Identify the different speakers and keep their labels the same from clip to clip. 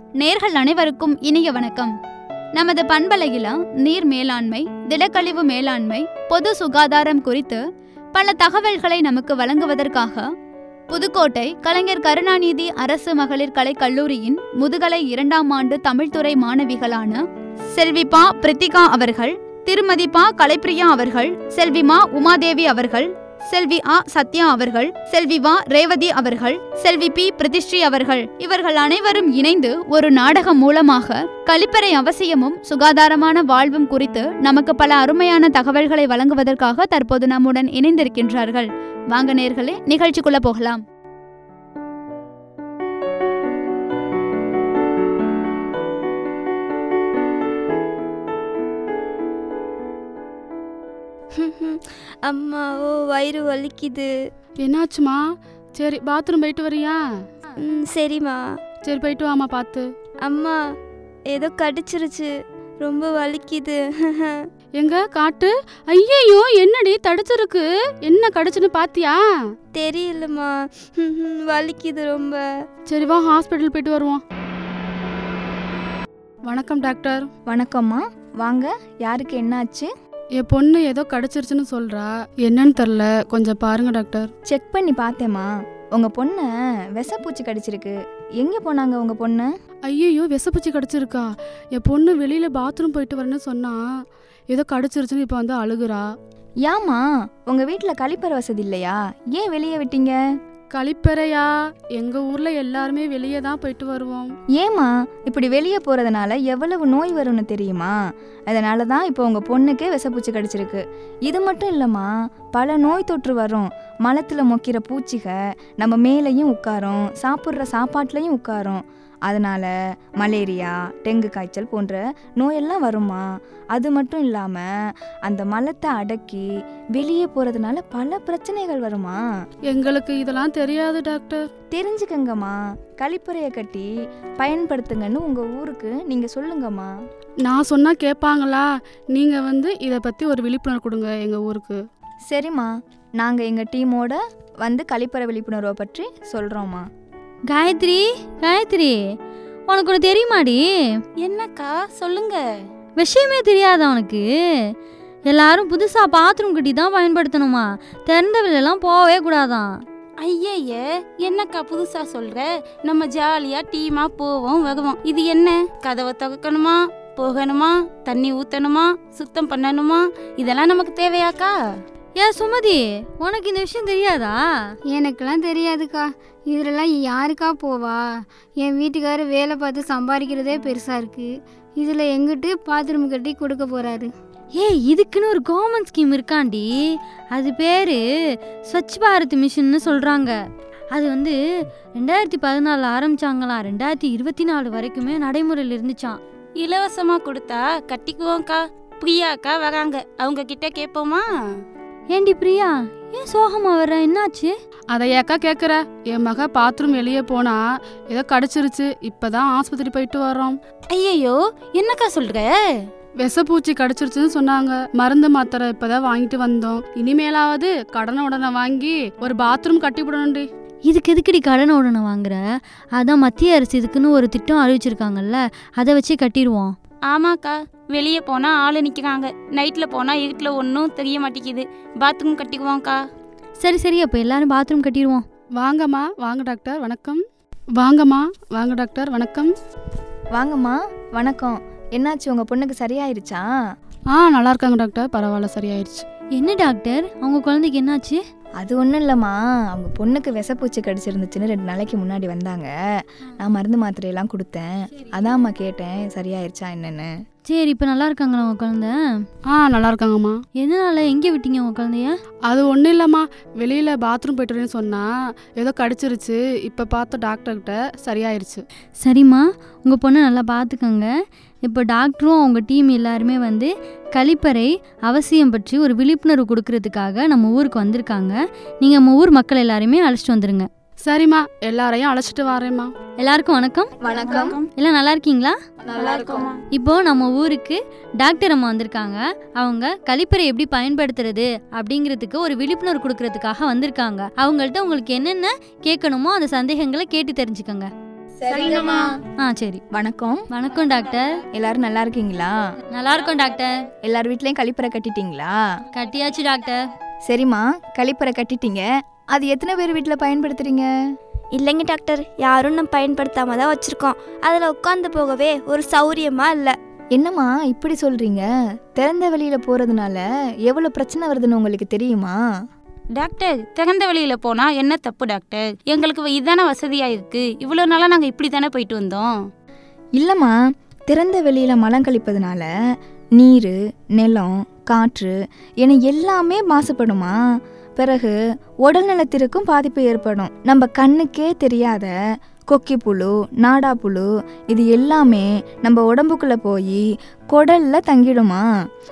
Speaker 1: நேர்கள் அனைவருக்கும் இனிய வணக்கம் நமது பண்பலையில நீர் மேலாண்மை திடக்கழிவு மேலாண்மை பொது சுகாதாரம் குறித்து பல தகவல்களை நமக்கு வழங்குவதற்காக புதுக்கோட்டை கலைஞர் கருணாநிதி அரசு மகளிர் கலைக் கல்லூரியின் முதுகலை இரண்டாம் ஆண்டு தமிழ்துறை மாணவிகளான செல்வி பா பிரித்திகா அவர்கள் திருமதி பா கலைப்பிரியா அவர்கள் செல்வி மா உமாதேவி அவர்கள் செல்வி ஆ சத்யா அவர்கள் செல்வி வா ரேவதி அவர்கள் செல்வி பி பிரதிஸ்ரீ அவர்கள் இவர்கள் அனைவரும் இணைந்து ஒரு நாடகம் மூலமாக கழிப்பறை அவசியமும் சுகாதாரமான வாழ்வும் குறித்து நமக்கு பல அருமையான தகவல்களை வழங்குவதற்காக தற்போது நம்முடன் இணைந்திருக்கின்றார்கள் வாங்க நேர்களே நிகழ்ச்சிக்குள்ள போகலாம்
Speaker 2: அம்மாவோ வயிறு வலிக்குது
Speaker 3: என்னாச்சுமா சரி பாத்ரூம் போயிட்டு வரியா
Speaker 2: ம் சரிம்மா
Speaker 3: சரி போயிட்டு வாமா பார்த்து
Speaker 2: அம்மா ஏதோ கடிச்சிருச்சு ரொம்ப வலிக்குது
Speaker 3: எங்க காட்டு ஐயையோ என்னடி தடிச்சிருக்கு என்ன கடிச்சுன்னு பாத்தியா
Speaker 2: தெரியலம்மா வலிக்குது ரொம்ப
Speaker 3: சரி வா ஹாஸ்பிட்டல் போயிட்டு வருவோம் வணக்கம் டாக்டர்
Speaker 4: வணக்கம்மா வாங்க யாருக்கு என்னாச்சு
Speaker 3: என் பொண்ணு ஏதோ கடிச்சிருச்சுன்னு சொல்றா என்னன்னு தெரில கொஞ்சம் பாருங்க டாக்டர்
Speaker 4: செக் பண்ணி பார்த்தேம்மா உங்க பொண்ணை விஷப்பூச்சி கடிச்சிருக்கு எங்க போனாங்க உங்க பொண்ணு
Speaker 3: ஐயையோ விஷப்பூச்சி கடிச்சிருக்கா என் பொண்ணு வெளியில பாத்ரூம் போயிட்டு வரேன்னு சொன்னா ஏதோ கடிச்சிருச்சுன்னு இப்போ வந்து அழுகுறா
Speaker 4: ஏம்மா உங்க வீட்ல கழிப்பறை வசதி இல்லையா ஏன் வெளியே விட்டீங்க
Speaker 3: கழிப்பறையா எங்க ஊர்ல எல்லாருமே வெளியே தான் போயிட்டு வருவோம்
Speaker 4: ஏம்மா இப்படி வெளியே போறதுனால எவ்வளவு நோய் வரும்னு தெரியுமா அதனால தான் இப்போ உங்க பொண்ணுக்கே விஷப்பூச்சி கடிச்சிருக்கு இது மட்டும் இல்லைம்மா பல நோய் தொற்று வரும் மலத்தில் மொக்கிற பூச்சிக நம்ம மேலேயும் உட்காரும் சாப்பிட்ற சாப்பாட்லேயும் உட்காரும் அதனால மலேரியா டெங்கு காய்ச்சல் போன்ற நோயெல்லாம் வருமா அது மட்டும் இல்லாமல் அந்த மலத்தை அடக்கி வெளியே போகிறதுனால பல பிரச்சனைகள் வருமா
Speaker 3: எங்களுக்கு இதெல்லாம் தெரியாது டாக்டர்
Speaker 4: தெரிஞ்சுக்கங்கம்மா கழிப்பறையை கட்டி பயன்படுத்துங்கன்னு உங்கள் ஊருக்கு நீங்கள் சொல்லுங்கம்மா
Speaker 3: நான் சொன்னா கேட்பாங்களா நீங்க வந்து இதை பத்தி ஒரு விழிப்புணர்வு கொடுங்க எங்க ஊருக்கு
Speaker 4: சரிம்மா நாங்கள் எங்கள் டீமோட வந்து கழிப்பறை விழிப்புணர்வை பற்றி சொல்கிறோம்மா
Speaker 5: காயத்ரி காயத்ரி உனக்கு ஒன்று தெரியுமாடி
Speaker 6: என்னக்கா சொல்லுங்க
Speaker 5: விஷயமே தெரியாதா உனக்கு எல்லாரும் புதுசாக பாத்ரூம் கட்டி தான் பயன்படுத்தணுமா திறந்த வெளியெல்லாம் போகவே கூடாதான்
Speaker 6: ஐயய்ய என்னக்கா புதுசா சொல்ற நம்ம ஜாலியா டீமா போவோம் வருவோம் இது என்ன கதவை திறக்கணுமா போகணுமா தண்ணி ஊத்தணுமா சுத்தம் பண்ணணுமா இதெல்லாம் நமக்கு தேவையாக்கா
Speaker 5: ஏன் சுமதி உனக்கு இந்த விஷயம் தெரியாதா
Speaker 7: எனக்கெல்லாம் தெரியாதுக்கா இதிலலாம் யாருக்கா போவா என் வீட்டுக்காரர் வேலை பார்த்து சம்பாதிக்கிறதே பெருசாக இருக்குது இதில் எங்கிட்டு பாத்ரூம் கட்டி கொடுக்க போகிறாரு
Speaker 5: ஏய் இதுக்குன்னு ஒரு கவர்மெண்ட் ஸ்கீம் இருக்காண்டி அது பேர் ஸ்வச் பாரத் மிஷன்னு சொல்கிறாங்க அது வந்து ரெண்டாயிரத்தி பதினாலில் ஆரம்பிச்சாங்களாம் ரெண்டாயிரத்தி இருபத்தி நாலு வரைக்குமே நடைமுறையில் இருந்துச்சாம்
Speaker 6: இலவசமா கொடுத்தா கட்டிக்குவோம்க்கா பிரியாக்கா வராங்க அவங்க கிட்ட கேட்போமா
Speaker 5: ஏண்டி பிரியா ஏன் சோகமா வர்ற என்னாச்சு
Speaker 3: அதை ஏக்கா கேட்குற என் மக பாத்ரூம் வெளியே போனா ஏதோ கடிச்சிருச்சு இப்பதான் ஆஸ்பத்திரி போயிட்டு வரோம்
Speaker 6: ஐயையோ என்னக்கா சொல்ற
Speaker 3: விஷப்பூச்சி கடிச்சிருச்சுன்னு சொன்னாங்க மருந்து மாத்திரை இப்பதான் வாங்கிட்டு வந்தோம் இனிமேலாவது கடனை உடனே வாங்கி ஒரு பாத்ரூம் கட்டி விடணும்டி
Speaker 5: இதுக்கு எதுக்குடி கடன் உடனே வாங்குற அதான் மத்திய அரசு இதுக்குன்னு ஒரு திட்டம் அறிவிச்சிருக்காங்கல்ல அதை வச்சு கட்டிடுவோம்
Speaker 6: ஆமாக்கா வெளியே போனா ஆளு நிக்கிறாங்க நைட்ல போனா இருட்டில் ஒன்றும் தெரிய மாட்டேங்குது பாத்ரூம் கட்டிக்குவோம்க்கா
Speaker 5: சரி சரி அப்போ எல்லாரும் பாத்ரூம் கட்டிடுவோம்
Speaker 3: வாங்கம்மா வாங்க டாக்டர் வணக்கம் வாங்கம்மா வாங்க டாக்டர் வணக்கம்
Speaker 4: வாங்கம்மா வணக்கம் என்னாச்சு உங்கள் பொண்ணுக்கு சரியாயிருச்சா
Speaker 3: ஆ நல்லா இருக்காங்க டாக்டர் பரவாயில்ல சரியாயிருச்சு
Speaker 5: என்ன டாக்டர் அவங்க குழந்தைக்கு என்னாச்சு
Speaker 4: அது ஒன்றும் இல்லைம்மா அவங்க பொண்ணுக்கு விஷப்பூச்சி கடிச்சிருந்துச்சுன்னு ரெண்டு நாளைக்கு முன்னாடி வந்தாங்க நான் மருந்து மாத்திரையெல்லாம் கொடுத்தேன் அதாம்மா கேட்டேன் சரியாயிருச்சா என்னன்னு
Speaker 5: சரி இப்போ நல்லா இருக்காங்களா உங்க குழந்தை
Speaker 3: ஆ நல்லா இருக்காங்கம்மா
Speaker 5: எதனால எங்கே விட்டீங்க உங்க குழந்தைய
Speaker 3: அது ஒன்றும் இல்லைம்மா வெளியில் பாத்ரூம் போயிட்டு வரேன்னு சொன்னா ஏதோ கடிச்சிருச்சு இப்போ பார்த்த டாக்டர்கிட்ட சரியாயிருச்சு
Speaker 5: சரிம்மா உங்கள் பொண்ணை நல்லா பார்த்துக்கோங்க இப்போ டாக்டரும் அவங்க டீம் எல்லாருமே வந்து கழிப்பறை அவசியம் பற்றி ஒரு விழிப்புணர்வு கொடுக்கறதுக்காக நம்ம ஊருக்கு வந்திருக்காங்க நீங்கள் நம்ம ஊர் மக்கள் எல்லாருமே அழைச்சிட்டு வந்துருங்க
Speaker 3: சரிம்மா எல்லாரையும் அழைச்சிட்டு வரேம்மா
Speaker 5: எல்லாருக்கும் வணக்கம்
Speaker 4: வணக்கம்
Speaker 5: எல்லாம் நல்லா இருக்கீங்களா
Speaker 6: நல்லா இருக்கோமா
Speaker 5: இப்போ நம்ம ஊருக்கு டாக்டர் அம்மா வந்திருக்காங்க அவங்க கழிப்பறை எப்படி பயன்படுத்துறது அப்படிங்கிறதுக்கு ஒரு விழிப்புணர்வு கொடுக்கறதுக்காக வந்திருக்காங்க அவங்கள்ட்ட உங்களுக்கு என்னென்ன கேட்கணுமோ அந்த சந்தேகங்களை கேட்டு தெரிஞ்சுக்கோங்க சரிங்கம்மா ஆ சரி
Speaker 4: வணக்கம்
Speaker 5: வணக்கம் டாக்டர்
Speaker 4: எல்லாரும் நல்லா இருக்கீங்களா
Speaker 5: நல்லா இருக்கோம் டாக்டர்
Speaker 4: எல்லார் வீட்லயும் கழிப்பறை கட்டிட்டீங்களா
Speaker 5: கட்டியாச்சு டாக்டர்
Speaker 4: சரிம்மா கழிப்பறை கட்டிட்டீங்க அது எத்தனை பேர் வீட்டில் பயன்படுத்துறீங்க
Speaker 2: இல்லைங்க டாக்டர் யாரும் நம்ம பயன்படுத்தாம தான் வச்சுருக்கோம் அதில் உட்காந்து போகவே ஒரு சௌரியமா இல்லை
Speaker 4: என்னம்மா இப்படி சொல்றீங்க திறந்த வெளியில போறதுனால எவ்வளவு பிரச்சனை வருதுன்னு உங்களுக்கு தெரியுமா
Speaker 6: டாக்டர் திறந்த வெளியில போனா என்ன தப்பு டாக்டர் எங்களுக்கு இதான வசதியா இருக்கு இவ்வளோ நாளா நாங்க இப்படி தானே போயிட்டு வந்தோம்
Speaker 4: இல்லைம்மா திறந்த வெளியில மலம் கழிப்பதுனால நீர் நிலம் காற்று என எல்லாமே மாசுபடுமா பிறகு உடல் நலத்திற்கும் பாதிப்பு ஏற்படும் நம்ம கண்ணுக்கே தெரியாத கொக்கி புழு நாடா புழு இது எல்லாமே நம்ம உடம்புக்குள்ளே போய் குடல்ல தங்கிடுமா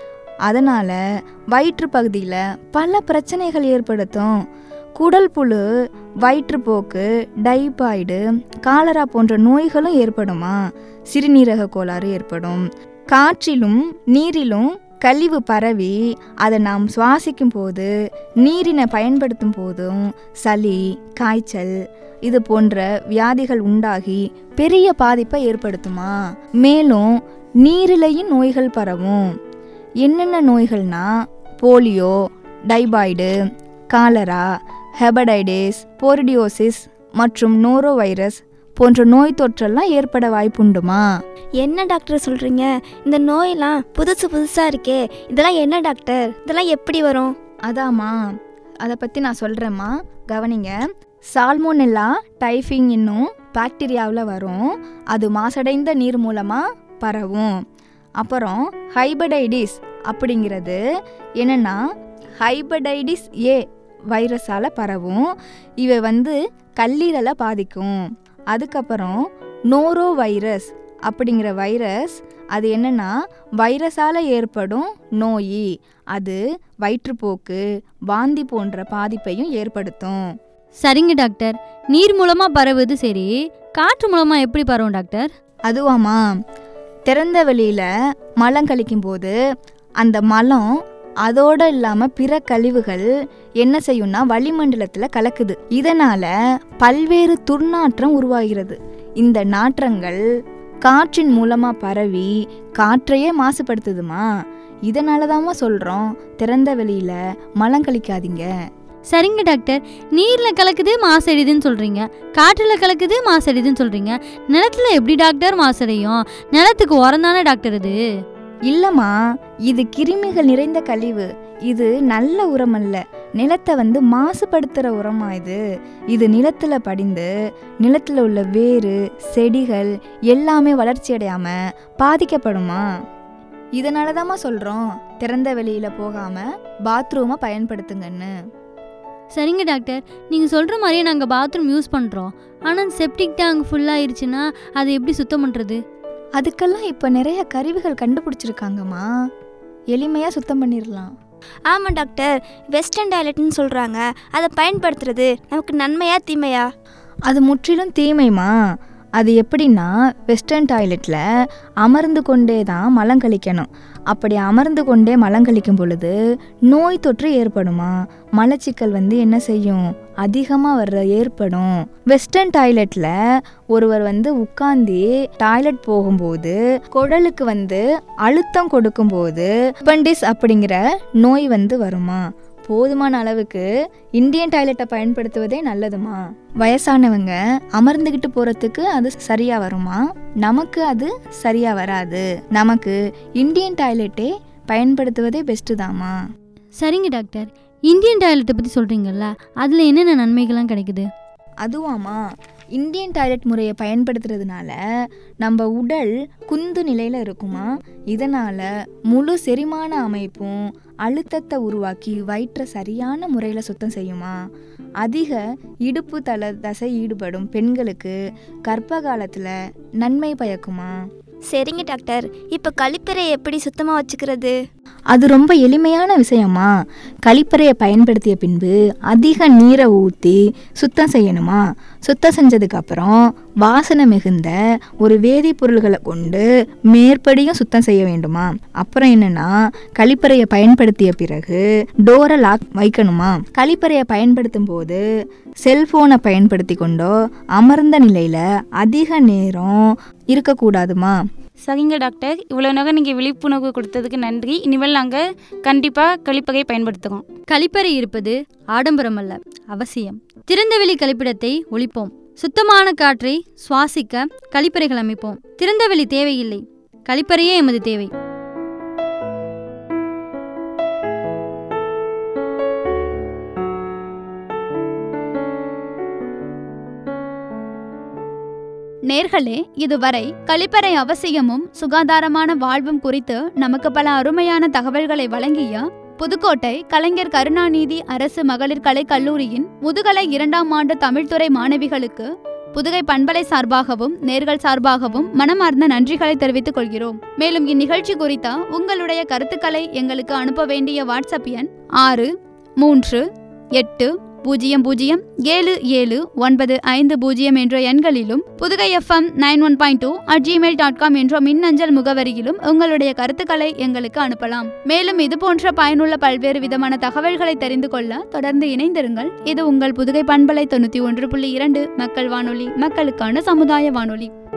Speaker 4: அதனால் வயிற்று பகுதியில் பல பிரச்சனைகள் ஏற்படுத்தும் குடல் புழு வயிற்றுப்போக்கு டைபாய்டு காலரா போன்ற நோய்களும் ஏற்படுமா சிறுநீரக கோளாறு ஏற்படும் காற்றிலும் நீரிலும் கழிவு பரவி அதை நாம் சுவாசிக்கும் போது நீரினை பயன்படுத்தும் போதும் சளி காய்ச்சல் இது போன்ற வியாதிகள் உண்டாகி பெரிய பாதிப்பை ஏற்படுத்துமா மேலும் நீரிலையும் நோய்கள் பரவும் என்னென்ன நோய்கள்னா போலியோ டைபாய்டு காலரா ஹெபடைடிஸ் போரிடியோசிஸ் மற்றும் நோரோ வைரஸ் போன்ற நோய் தொற்றெல்லாம் ஏற்பட வாய்ப்புண்டுமா
Speaker 2: என்ன டாக்டர் சொல்கிறீங்க இந்த நோயெல்லாம் புதுசு புதுசாக இருக்கே இதெல்லாம் என்ன டாக்டர் இதெல்லாம் எப்படி வரும்
Speaker 4: அதாம்மா அதை பற்றி நான் சொல்கிறேம்மா கவனிங்க சால்மோனெல்லா டைஃபிங் என்னும் பாக்டீரியாவில் வரும் அது மாசடைந்த நீர் மூலமாக பரவும் அப்புறம் ஹைபடைடிஸ் அப்படிங்கிறது என்னென்னா ஹைபடைடிஸ் ஏ வைரஸால் பரவும் இவை வந்து கல்லீரலை பாதிக்கும் அதுக்கப்புறம் நோரோ வைரஸ் அப்படிங்கிற வைரஸ் அது என்னன்னா வைரஸால் ஏற்படும் நோய் அது வயிற்றுப்போக்கு வாந்தி போன்ற பாதிப்பையும் ஏற்படுத்தும்
Speaker 5: சரிங்க டாக்டர் நீர் மூலமா பரவுது சரி காற்று மூலமா எப்படி பரவும் டாக்டர்
Speaker 4: அதுவாமா திறந்த வெளியில் மலம் கழிக்கும் போது அந்த மலம் அதோடு இல்லாமல் பிற கழிவுகள் என்ன செய்யும்னா வளிமண்டலத்தில் கலக்குது இதனால் பல்வேறு துர்நாற்றம் உருவாகிறது இந்த நாற்றங்கள் காற்றின் மூலமாக பரவி காற்றையே மாசுபடுத்துதுமா இதனால தாம்மா சொல்கிறோம் திறந்த வெளியில் மலம் கழிக்காதீங்க
Speaker 5: சரிங்க டாக்டர் நீர்ல கலக்குது மாசடையுதுன்னு சொல்றீங்க காற்றுல கலக்குது மாசடையுதுன்னு சொல்றீங்க நிலத்துல எப்படி டாக்டர் மாசடையும் நிலத்துக்கு உரம் தானே டாக்டர் இது
Speaker 4: இல்லைம்மா இது கிருமிகள் நிறைந்த கழிவு இது நல்ல உரம் அல்ல நிலத்தை வந்து மாசுபடுத்துகிற உரமா இது இது நிலத்தில் படிந்து நிலத்தில் உள்ள வேறு செடிகள் எல்லாமே வளர்ச்சி அடையாமல் பாதிக்கப்படுமா இதனால தாம்மா சொல்கிறோம் திறந்த வெளியில் போகாமல் பாத்ரூமை பயன்படுத்துங்கன்னு
Speaker 5: சரிங்க டாக்டர் நீங்க சொல்ற மாதிரியே நாங்க பாத்ரூம் யூஸ் பண்றோம் ஆனா செப்டிக் டேங்க் ஃபுல் ஆயிருச்சுன்னா அதை எப்படி சுத்தம் பண்றது
Speaker 4: அதுக்கெல்லாம் இப்போ நிறைய கருவிகள் கண்டுபிடிச்சிருக்காங்கம்மா எளிமையாக சுத்தம் பண்ணிடலாம்
Speaker 2: ஆமாம் டாக்டர் வெஸ்டர்ன் டாய்லெட்னு சொல்கிறாங்க அதை பயன்படுத்துறது நமக்கு நன்மையா தீமையா
Speaker 4: அது முற்றிலும் தீமைமா அது எப்படின்னா வெஸ்டர்ன் டாய்லெட்டில் அமர்ந்து கொண்டே தான் மலம் கழிக்கணும் அப்படி அமர்ந்து கொண்டே மலம் கழிக்கும் பொழுது நோய் தொற்று ஏற்படுமா மலச்சிக்கல் வந்து என்ன செய்யும் அதிகமாக வர்ற ஏற்படும் வெஸ்டர்ன் டாய்லெட்டில் ஒருவர் வந்து உட்காந்து டாய்லெட் போகும்போது குடலுக்கு வந்து அழுத்தம் கொடுக்கும்போது அப்பண்டிஸ் அப்படிங்கிற நோய் வந்து வருமா போதுமான அளவுக்கு இந்தியன் டாய்லெட்டை பயன்படுத்துவதே நல்லதுமா வயசானவங்க அமர்ந்துக்கிட்டு போகிறதுக்கு அது சரியாக வருமா நமக்கு அது சரியாக வராது நமக்கு இந்தியன் டாய்லெட்டே பயன்படுத்துவதே பெஸ்ட்டு தாம்மா
Speaker 5: சரிங்க டாக்டர் இந்தியன் டாய்லெட்டை பற்றி சொல்கிறீங்கல்ல அதில் என்னென்ன நன்மைகள்லாம் கிடைக்குது
Speaker 4: அதுவாமா இந்தியன் டாய்லெட் முறையை பயன்படுத்துறதுனால நம்ம உடல் குந்து நிலையில் இருக்குமா இதனால் முழு செரிமான அமைப்பும் அழுத்தத்தை உருவாக்கி வயிற்றை சரியான முறையில் சுத்தம் செய்யுமா அதிக இடுப்பு தல தசை ஈடுபடும் பெண்களுக்கு கர்ப்ப காலத்தில் நன்மை பயக்குமா
Speaker 2: சரிங்க டாக்டர் இப்போ கழிப்பறை எப்படி சுத்தமாக வச்சுக்கிறது
Speaker 4: அது ரொம்ப எளிமையான விஷயமா கழிப்பறையை பயன்படுத்திய பின்பு அதிக நீரை ஊற்றி சுத்தம் செய்யணுமா சுத்தம் செஞ்சதுக்கப்புறம் வாசனை மிகுந்த ஒரு வேதிப்பொருள்களை கொண்டு மேற்படியும் சுத்தம் செய்ய வேண்டுமா அப்புறம் என்னன்னா கழிப்பறையை பயன்படுத்திய பிறகு டோரை லாக் வைக்கணுமா கழிப்பறையை பயன்படுத்தும் போது செல்போனை பயன்படுத்தி கொண்டோ அமர்ந்த நிலையில் அதிக நேரம் இருக்கக்கூடாதுமா
Speaker 6: சரிங்க டாக்டர் இவ்வளோ நேரம் நீங்கள் விழிப்புணர்வு கொடுத்ததுக்கு நன்றி இனிமேல் நாங்கள் கண்டிப்பாக கழிப்பறையை பயன்படுத்துகிறோம்
Speaker 5: கழிப்பறை இருப்பது ஆடம்பரம் அல்ல அவசியம் திறந்தவெளி கழிப்பிடத்தை ஒழிப்போம் சுத்தமான காற்றை சுவாசிக்க கழிப்பறைகள் அமைப்போம் திறந்தவெளி தேவையில்லை கழிப்பறையே எமது தேவை
Speaker 1: நேர்களே இதுவரை கழிப்பறை அவசியமும் சுகாதாரமான வாழ்வும் குறித்து நமக்கு பல அருமையான தகவல்களை வழங்கிய புதுக்கோட்டை கலைஞர் கருணாநிதி அரசு மகளிர் கலைக் கல்லூரியின் முதுகலை இரண்டாம் ஆண்டு தமிழ்துறை மாணவிகளுக்கு புதுகை பண்பலை சார்பாகவும் நேர்கள் சார்பாகவும் மனமார்ந்த நன்றிகளை தெரிவித்துக் கொள்கிறோம் மேலும் இந்நிகழ்ச்சி குறித்த உங்களுடைய கருத்துக்களை எங்களுக்கு அனுப்ப வேண்டிய வாட்ஸ்அப் எண் ஆறு மூன்று எட்டு பூஜ்ஜியம் பூஜ்ஜியம் ஏழு ஏழு ஒன்பது ஐந்து பூஜ்ஜியம் என்ற எண்களிலும் Pudugai FM nine one point two at Gmail dot com என்ற மின்னஞ்சல் முகவரியிலும் உங்களுடைய கருத்துக்களை எங்களுக்கு அனுப்பலாம் மேலும் இது போன்ற பயனுள்ள பல்வேறு விதமான தகவல்களை தெரிந்து கொள்ள தொடர்ந்து இணைந்திருங்கள் இது உங்கள் புதுகை பண்பலை தொண்ணூற்றி ஒன்று புள்ளி இரண்டு மக்கள் வானொலி மக்களுக்கான சமுதாய வானொலி